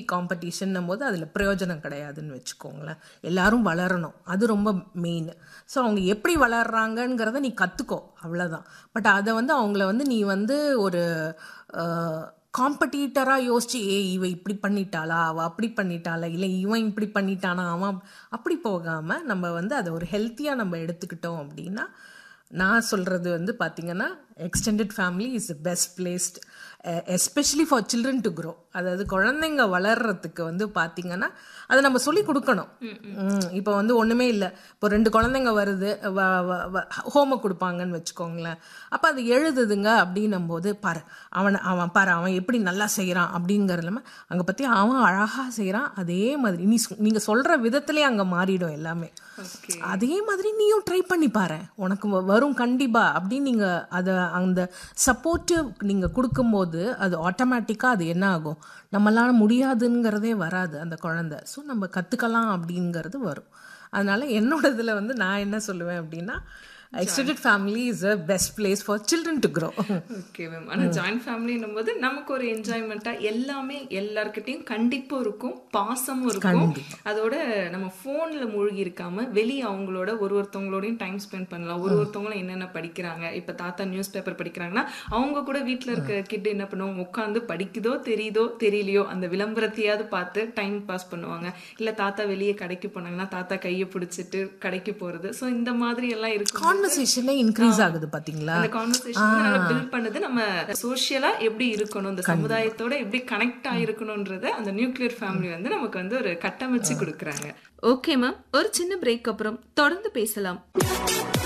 competition போது அதில் பிரயோஜனம் கிடையாதுன்னு வச்சுக்கோங்களேன் எல்லாரும் வளரணும் அது ரொம்ப மெயின் ஸோ அவங்க எப்படி வளர்றாங்கங்கிறத நீ கற்றுக்கோ அவ்வளோதான் பட் அதை வந்து அவங்கள வந்து நீ வந்து ஒரு காம்படிட்டராக யோசிச்சு ஏ இவ இப்படி பண்ணிட்டாளா அவள் அப்படி பண்ணிட்டாளா இல்லை இவன் இப்படி பண்ணிட்டானா அவன் அப்படி போகாமல் நம்ம வந்து அதை ஒரு ஹெல்த்தியாக நம்ம எடுத்துக்கிட்டோம் அப்படின்னா நான் சொல்கிறது வந்து பார்த்திங்கன்னா extended family is best placed especially for children to grow அதாவது குழந்தைங்க வளர்றதுக்கு வந்து பார்த்தீங்கன்னா அதை நம்ம சொல்லி கொடுக்கணும் இப்போ வந்து ஒன்றுமே இல்லை இப்போ ரெண்டு குழந்தைங்க வருது ஹோம்ஒர்க் கொடுப்பாங்கன்னு வச்சுக்கோங்களேன் அப்போ அது எழுதுதுங்க அப்படின்னும் போது பாரு அவனை அவன் பாரு அவன் எப்படி நல்லா செய்கிறான் அப்படிங்கிறது இல்லாமல் அங்கே பற்றி அவன் அழகாக செய்கிறான் அதே மாதிரி நீ நீங்கள் சொல்கிற விதத்துலேயே அங்கே மாறிடும் எல்லாமே அதே மாதிரி நீயும் ட்ரை பண்ணி பாரு உனக்கு வரும் கண்டிப்பா அப்படின்னு நீங்கள் அதை அந்த சப்போர்ட்டிவ் நீங்கள் கொடுக்கும்போது அது ஆட்டோமேட்டிக்காக அது என்ன ஆகும் நம்மளால முடியாதுங்கிறதே வராது அந்த குழந்தை ஸோ நம்ம கற்றுக்கலாம் அப்படிங்கிறது வரும் அதனால என்னோட இதில் வந்து நான் என்ன சொல்லுவேன் அப்படின்னா extended family is a best place for children to grow okay ma'am ஆனால் ஜாயின்ட் ஃபேமிலின்னும் போது நமக்கு ஒரு என்ஜாய்மெண்ட்டாக எல்லாமே எல்லார்கிட்டையும் கண்டிப்பும் இருக்கும் பாசமும் இருக்கும் அதோட நம்ம ஃபோனில் மூழ்கி இருக்காம வெளியே அவங்களோட ஒரு ஒருத்தவங்களோடையும் டைம் ஸ்பெண்ட் பண்ணலாம் ஒரு ஒருத்தவங்களும் என்னென்ன படிக்கிறாங்க இப்போ தாத்தா நியூஸ் பேப்பர் படிக்கிறாங்கன்னா அவங்க கூட வீட்டில் இருக்க கிட்ட என்ன பண்ணுவாங்க உட்காந்து படிக்குதோ தெரியுதோ தெரியலையோ அந்த விளம்பரத்தையாவது பார்த்து டைம் பாஸ் பண்ணுவாங்க இல்லை தாத்தா வெளியே கடைக்கு போனாங்கன்னா தாத்தா கையை பிடிச்சிட்டு கடைக்கு போகிறது ஸோ இந்த மாதிரி எல்லாம் இருக்கும் கான்வர்சேஷனே இன்க்ரீஸ் ஆகுது பாத்தீங்களா அந்த கான்வர்சேஷன் பில்ட் பண்ணது நம்ம சோஷியலா எப்படி இருக்கணும் இந்த சமுதாயத்தோட எப்படி கனெக்ட் ஆயிருக்கணும்ன்றத அந்த நியூக்ளியர் ஃபேமிலி வந்து நமக்கு வந்து ஒரு கட்டமைச்சு கொடுக்குறாங்க ஓகே மேம் ஒரு சின்ன பிரேக் அப்புறம் தொடர்ந்து பேசலாம்